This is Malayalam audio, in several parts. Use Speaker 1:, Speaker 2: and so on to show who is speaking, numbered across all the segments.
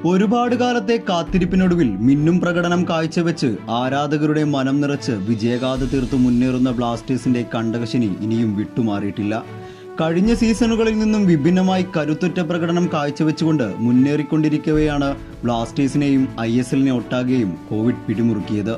Speaker 1: ഒരുപാട് കാലത്തെ കാത്തിരിപ്പിനൊടുവിൽ മിന്നും പ്രകടനം കാഴ്ചവെച്ച് ആരാധകരുടെ മനം നിറച്ച് വിജയഗാഥ തീർത്ത് മുന്നേറുന്ന ബ്ലാസ്റ്റേഴ്സിന്റെ കണ്ടകശനി ഇനിയും വിട്ടുമാറിയിട്ടില്ല കഴിഞ്ഞ സീസണുകളിൽ നിന്നും വിഭിന്നമായി കരുത്തുറ്റ പ്രകടനം കാഴ്ചവെച്ചുകൊണ്ട് മുന്നേറിക്കൊണ്ടിരിക്കവെയാണ് ബ്ലാസ്റ്റേഴ്സിനെയും ഐ എസ് എല്ലിനെ ഒട്ടാകെയും കോവിഡ് പിടിമുറുക്കിയത്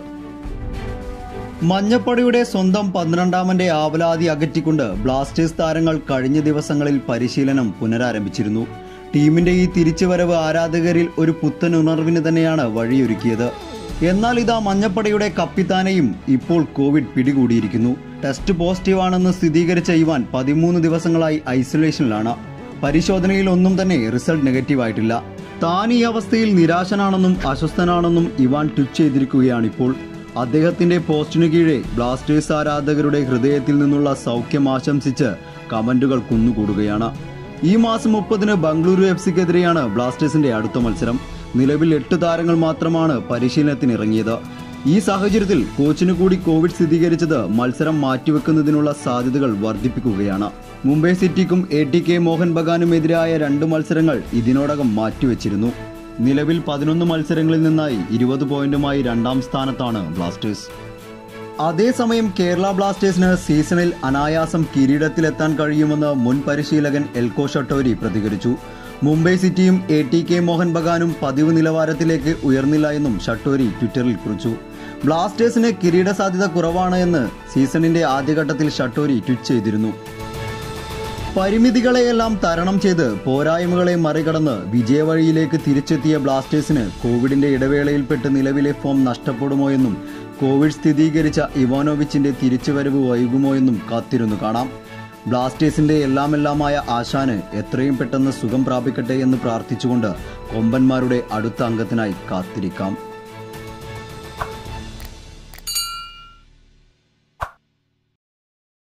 Speaker 1: മഞ്ഞപ്പടയുടെ സ്വന്തം പന്ത്രണ്ടാമന്റെ ആവലാതി അകറ്റിക്കൊണ്ട് ബ്ലാസ്റ്റേഴ്സ് താരങ്ങൾ കഴിഞ്ഞ ദിവസങ്ങളിൽ പരിശീലനം പുനരാരംഭിച്ചിരുന്നു ടീമിന്റെ ഈ തിരിച്ചുവരവ് ആരാധകരിൽ ഒരു പുത്തൻ ഉണർവിന് തന്നെയാണ് വഴിയൊരുക്കിയത് എന്നാൽ ഇതാ മഞ്ഞപ്പടയുടെ കപ്പിത്താനെയും ഇപ്പോൾ കോവിഡ് പിടികൂടിയിരിക്കുന്നു ടെസ്റ്റ് പോസിറ്റീവാണെന്ന് സ്ഥിരീകരിച്ച ഇവാൻ പതിമൂന്ന് ദിവസങ്ങളായി ഐസൊലേഷനിലാണ് പരിശോധനയിൽ ഒന്നും തന്നെ റിസൾട്ട് നെഗറ്റീവ് ആയിട്ടില്ല താൻ ഈ അവസ്ഥയിൽ നിരാശനാണെന്നും അസ്വസ്ഥനാണെന്നും ഇവാൻ ട്വിറ്റ് ചെയ്തിരിക്കുകയാണിപ്പോൾ അദ്ദേഹത്തിന്റെ പോസ്റ്റിനു കീഴെ ബ്ലാസ്റ്റേഴ്സ് ആരാധകരുടെ ഹൃദയത്തിൽ നിന്നുള്ള സൗഖ്യം ആശംസിച്ച് കമന്റുകൾ കുന്നുകൂടുകയാണ് ഈ മാസം മുപ്പതിന് ബംഗളൂരു എഫ് സിക്കെതിരെയാണ് ബ്ലാസ്റ്റേഴ്സിന്റെ അടുത്ത മത്സരം നിലവിൽ എട്ട് താരങ്ങൾ മാത്രമാണ് പരിശീലനത്തിന് ഇറങ്ങിയത് ഈ സാഹചര്യത്തിൽ കോച്ചിന് കൂടി കോവിഡ് സ്ഥിരീകരിച്ചത് മത്സരം മാറ്റിവെക്കുന്നതിനുള്ള സാധ്യതകൾ വർദ്ധിപ്പിക്കുകയാണ് മുംബൈ സിറ്റിക്കും എ ടി കെ മോഹൻ ബഗാനുമെതിരായ രണ്ട് മത്സരങ്ങൾ ഇതിനോടകം മാറ്റിവെച്ചിരുന്നു നിലവിൽ പതിനൊന്ന് മത്സരങ്ങളിൽ നിന്നായി ഇരുപത് പോയിന്റുമായി രണ്ടാം സ്ഥാനത്താണ് ബ്ലാസ്റ്റേഴ്സ് അതേസമയം കേരള ബ്ലാസ്റ്റേഴ്സിന് സീസണിൽ അനായാസം കിരീടത്തിലെത്താൻ കഴിയുമെന്ന് മുൻ പരിശീലകൻ എൽകോ ഷട്ടോരി പ്രതികരിച്ചു മുംബൈ സിറ്റിയും എ ടി കെ മോഹൻ ബഗാനും പതിവ് നിലവാരത്തിലേക്ക് ഉയർന്നില്ല എന്നും ഷട്ടോരി ട്വിറ്ററിൽ കുറിച്ചു ബ്ലാസ്റ്റേഴ്സിന് കിരീട സാധ്യത കുറവാണ് എന്ന് സീസണിന്റെ ആദ്യഘട്ടത്തിൽ ഷട്ടോരി ട്വീറ്റ് ചെയ്തിരുന്നു പരിമിതികളെയെല്ലാം തരണം ചെയ്ത് പോരായ്മകളെ മറികടന്ന് വിജയവഴിയിലേക്ക് തിരിച്ചെത്തിയ ബ്ലാസ്റ്റേഴ്സിന് കോവിഡിന്റെ ഇടവേളയിൽപ്പെട്ട് നിലവിലെ ഫോം നഷ്ടപ്പെടുമോ എന്നും കോവിഡ് സ്ഥിരീകരിച്ച ഇവാനോവിച്ചിന്റെ തിരിച്ചുവരവ് വൈകുമോ എന്നും കാത്തിരുന്നു കാണാം ബ്ലാസ്റ്റേഴ്സിന്റെ എല്ലാമെല്ലാമായ ആശാന് എത്രയും പെട്ടെന്ന് സുഖം പ്രാപിക്കട്ടെ എന്ന് പ്രാർത്ഥിച്ചുകൊണ്ട് കൊമ്പന്മാരുടെ അടുത്ത അംഗത്തിനായി കാത്തിരിക്കാം